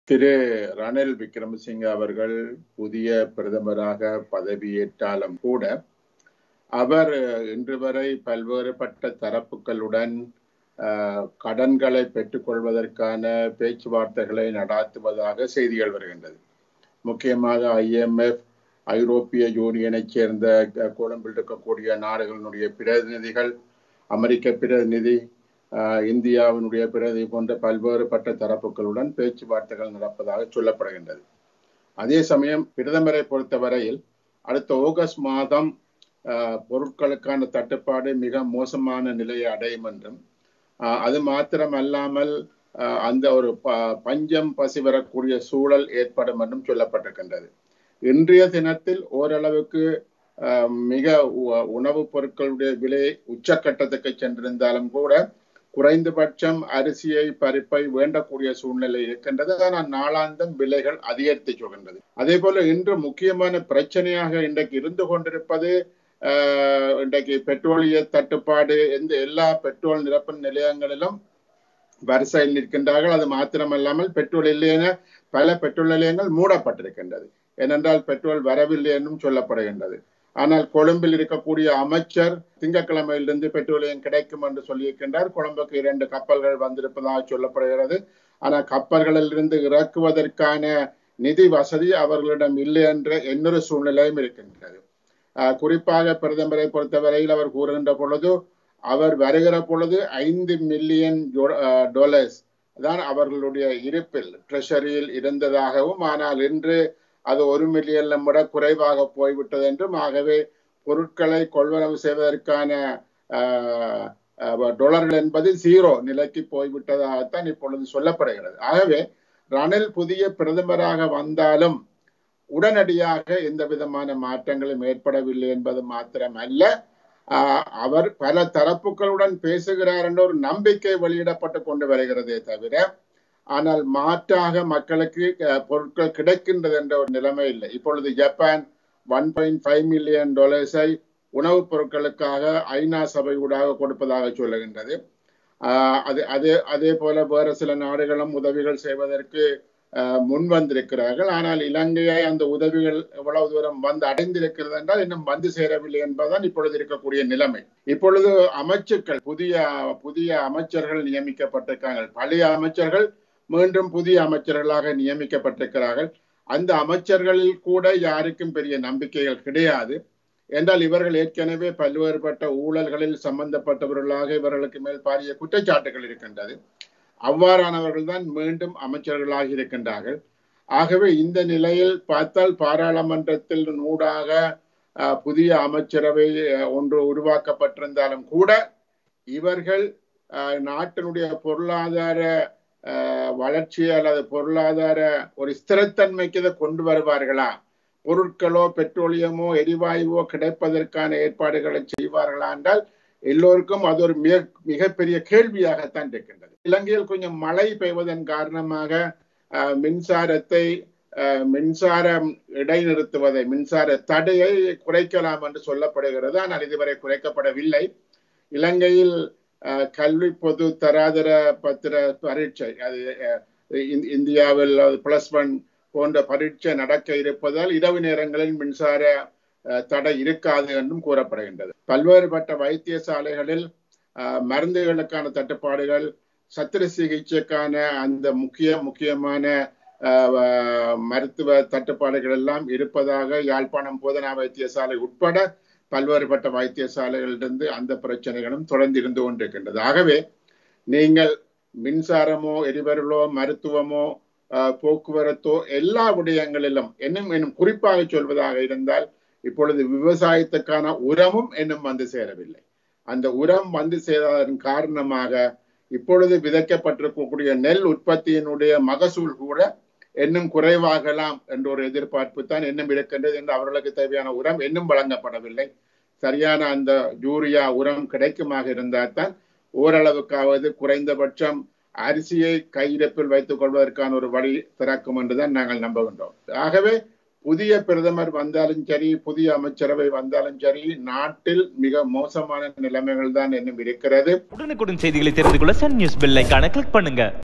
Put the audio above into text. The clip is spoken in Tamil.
திரு ரணில் விக்ரமசிங்க அவர்கள் புதிய பிரதமராக பதவியேற்றாலும் கூட அவர் இன்று வரை பல்வேறுபட்ட தரப்புகளுடன் அஹ், கடன்களை பெற்றுக்கொள்வதற்கான பேச்சுவார்த்தைகளை நடாத்துவதாக செய்திகள் வருகின்றது முக்கியமாக ஐஎம்எஃப் ஐரோப்பிய யூனியனைச் சேர்ந்த அஹ், கொழும்பில் இருக்கக்கூடிய நாடுகளினுடைய பிரதிநிதிகள் அமெரிக்க பிரதிநிதி அஹ், இந்தியாவினுடைய பிரதிநிதி போன்ற பல்வேறுபட்ட தரப்புகளுடன் பேச்சுவார்த்தைகள் நடப்பதாக சொல்லப்படுகின்றது அதே சமயம் பிரதமரை பொறுத்தவரையில் அடுத்த ஆகஸ்ட் மாதம் அஹ், பொருட்களுக்கான தட்டுப்பாடு மிக மோசமான நிலையை அடையும் என்றும் அஹ், அது மாத்திரம் அல்லாமல் அஹ், அந்த ஒரு ப- பஞ்சம் பசி வரக்கூடிய சூழல் ஏற்படும் என்றும் சொல்லப்பட்டிருக்கின்றது இன்றைய தினத்தில் ஓரளவுக்கு அஹ், மிக உ- உணவுப் பொருட்களுடைய விலை உச்சக்கட்டத்துக்கு சென்றிருந்தாலும் கூட குறைந்தபட்சம் அரிசியை பருப்பை வேண்டக்கூடிய சூழ்நிலை இருக்கின்றது ஆனால் நாளாந்தம் விலைகள் அதிகரித்து சொல்கின்றது அதே போல இன்று முக்கியமான பிரச்சனையாக இன்றைக்கு இருந்து கொண்டிருப்பது ஆஹ், இன்றைக்கு பெட்ரோலிய தட்டுப்பாடு எந்த எல்லா பெட்ரோல் நிரப்பு நிலையங்களிலும் வரிசையில் நிற்கின்றார்கள் அது மாத்திரமல்லாமல் பெட்ரோல் இல்லை என பல பெட்ரோல் நிலையங்கள் மூடப்பட்டிருக்கின்றது ஏனென்றால் பெட்ரோல் வரவில்லை என்றும் சொல்லப்படுகின்றது ஆனால் கொழும்பில் இருக்கக்கூடிய அமைச்சர் திங்கட்கிழமையிலிருந்து பெட்ரோலியம் கிடைக்கும் என்று சொல்லியிருக்கின்றார் கொழும்புக்கு இரண்டு கப்பல்கள் வந்திருப்பதாக சொல்லப்படுகிறது ஆனால் கப்பல்களில் இருந்து இறக்குவதற்கான நிதி வசதி அவர்களிடம் இல்லை என்ற இன்னொரு சூழ்நிலையும் இருக்கின்றது ஆஹ் குறிப்பாக பிரதமரை பொறுத்தவரையில் அவர் கூறுகின்ற பொழுது அவர் வருகிற பொழுது ஐந்து மில்லியன் டாலர்ஸ் தான் அவர்களுடைய இருப்பில் ட்ரெஷரியில் இருந்ததாகவும் ஆனால் இன்று அது ஒரு மில்லியன் விட குறைவாக போய்விட்டது என்றும் ஆகவே பொருட்களை கொள்வனவு செய்வதற்கான ஆஹ், ஆஹ், டாலர்கள் என்பது ஜீரோ நிலைக்கு போய்விட்டதாகத்தான் இப்பொழுது சொல்லப்படுகிறது ஆகவே ரணில் புதிய பிரதமராக வந்தாலும் உடனடியாக எந்த விதமான மாற்றங்களும் ஏற்படவில்லை என்பது மாத்திரமல்ல ஆஹ், அவர் பல தரப்புகளுடன் பேசுகிறார் என்ற ஒரு நம்பிக்கை வெளியிடப்பட்டு கொண்டு வருகிறதே தவிர ஆனால் மாற்றாக மக்களுக்கு அஹ், பொருட்கள் கிடைக்கின்றது என்ற ஒரு நிலைமை இல்லை இப்பொழுது Japan one point five million டாலர்ஸை உணவுப் பொருட்களுக்காக ஐநா சபை ஊடாக கொடுப்பதாக சொல்லுகின்றது ஆஹ் அது அதே அதே போல வேறு சில நாடுகளும் உதவிகள் செய்வதற்கு ஆஹ் முன் வந்திருக்கிறார்கள் ஆனால் இலங்கையை அந்த உதவிகள் எவ்வளவு தூரம் வந்து அடைந்திருக்கிறது என்றால் இன்னும் வந்து சேரவில்லை என்பதுதான் இப்பொழுது இருக்கக்கூடிய நிலைமை இப்பொழுது அமைச்சர்கள் புதிய புதிய அமைச்சர்கள் நியமிக்கப்பட்டிருக்கிறார்கள் பழைய அமைச்சர்கள் மீண்டும் புதிய அமைச்சர்களாக நியமிக்கப்பட்டிருக்கிறார்கள் அந்த அமைச்சர்களில் கூட யாருக்கும் பெரிய நம்பிக்கைகள் கிடையாது என்றால் இவர்கள் ஏற்கனவே பல்வேறுபட்ட ஊழல்களில் சம்பந்தப்பட்டவர்களாக இவர்களுக்கு மேல் பாரிய குற்றச்சாட்டுகள் இருக்கின்றது அவ்வாறானவர்கள் தான் மீண்டும் அமைச்சர்களாக இருக்கின்றார்கள் ஆகவே இந்த நிலையில் பார்த்தால் பாராளுமன்றத்தில் ஊடாக அஹ், புதிய அமைச்சரவை அஹ், ஒன்று உருவாக்கப்பட்டிருந்தாலும் கூட இவர்கள் அஹ், நாட்டினுடைய பொருளாதார அஹ், வளர்ச்சி அல்லது பொருளாதார ஒரு ஸ்திரத்தன்மைக்கு இதை கொண்டு வருவார்களா பொருட்களோ பெட்ரோலியமோ எரிவாயுவோ கிடைப்பதற்கான ஏற்பாடுகளை செய்வார்களா என்றால் எல்லோருக்கும் அது ஒரு மிக மிகப்பெரிய கேள்வியாகத்தான் இருக்கின்றது இலங்கையில் கொஞ்சம் மழை பெய்வதன் காரணமாக அஹ், மின்சாரத்தை அஹ், மின்சாரம் இடைநிறுத்துவதை மின்சார தடையை குறைக்கலாம் என்று சொல்லப்படுகிறது ஆனால் இதுவரை குறைக்கப்படவில்லை இலங்கையில் அஹ், கல்வி பொது தராதர பத்திர பரீட்சை அது அஹ், இந்- இந்தியாவில் பிளஸ் ஒன் போன்ற பரீட்சை நடக்க இருப்பதால் இரவு நேரங்களில் மின்சார அஹ், தடை இருக்காது என்றும் கூறப்படுகின்றது பல்வேறுபட்ட வைத்தியசாலைகளில் அஹ், மருந்துகளுக்கான தட்டுப்பாடுகள் சத்திர சிகிச்சைக்கான அந்த முக்கிய முக்கியமான அஹ், வ- மருத்துவ தட்டுப்பாடுகள் எல்லாம் இருப்பதாக யாழ்ப்பாணம் போதனா வைத்தியசாலை உட்பட பல்வேறுபட்ட வைத்தியசாலைகளிலிருந்து அந்த பிரச்சனைகளும் தொடர்ந்து இருந்து கொண்டிருக்கின்றது ஆகவே நீங்கள் மின்சாரமோ எரிபொருளோ மருத்துவமோ அஹ், போக்குவரத்தோ எல்லா விடயங்களிலும் இன்னும் இன்னும் குறிப்பாக சொல்வதாக இருந்தால் இப்பொழுது விவசாயத்துக்கான உரமும் இன்னும் வந்து சேரவில்லை அந்த உரம் வந்து சேராததன் காரணமாக இப்பொழுது விதைக்கப்பட்டிருக்கக்கூடிய நெல் உற்பத்தியினுடைய மகசூல் கூட இன்னும் குறைவாகலாம் என்ற ஒரு எதிர்பார்ப்பு தான் இன்னும் இருக்கின்றது என்று அவர்களுக்கு தேவையான உரம் இன்னும் வழங்கப்படவில்லை சரியான அந்த யூரியா உரம் கிடைக்குமாக இருந்தால் தான் ஓரளவுக்காவது குறைந்தபட்சம் அரிசியை கையிருப்பில் வைத்துக் கொள்வதற்கான ஒரு வழி திறக்கும் என்றுதான் நாங்கள் நம்புகின்றோம் ஆகவே புதிய பிரதமர் வந்தாலும் சரி புதிய அமைச்சரவை வந்தாலும் சரி நாட்டில் மிக மோசமான நிலைமைகள் தான் இன்னும் இருக்கிறது உடனுக்குடன் செய்திகளை தெரிந்து கொள்ள சன் நியூஸ் பெல் ஐகானை கிளிக் பண்ணுங்க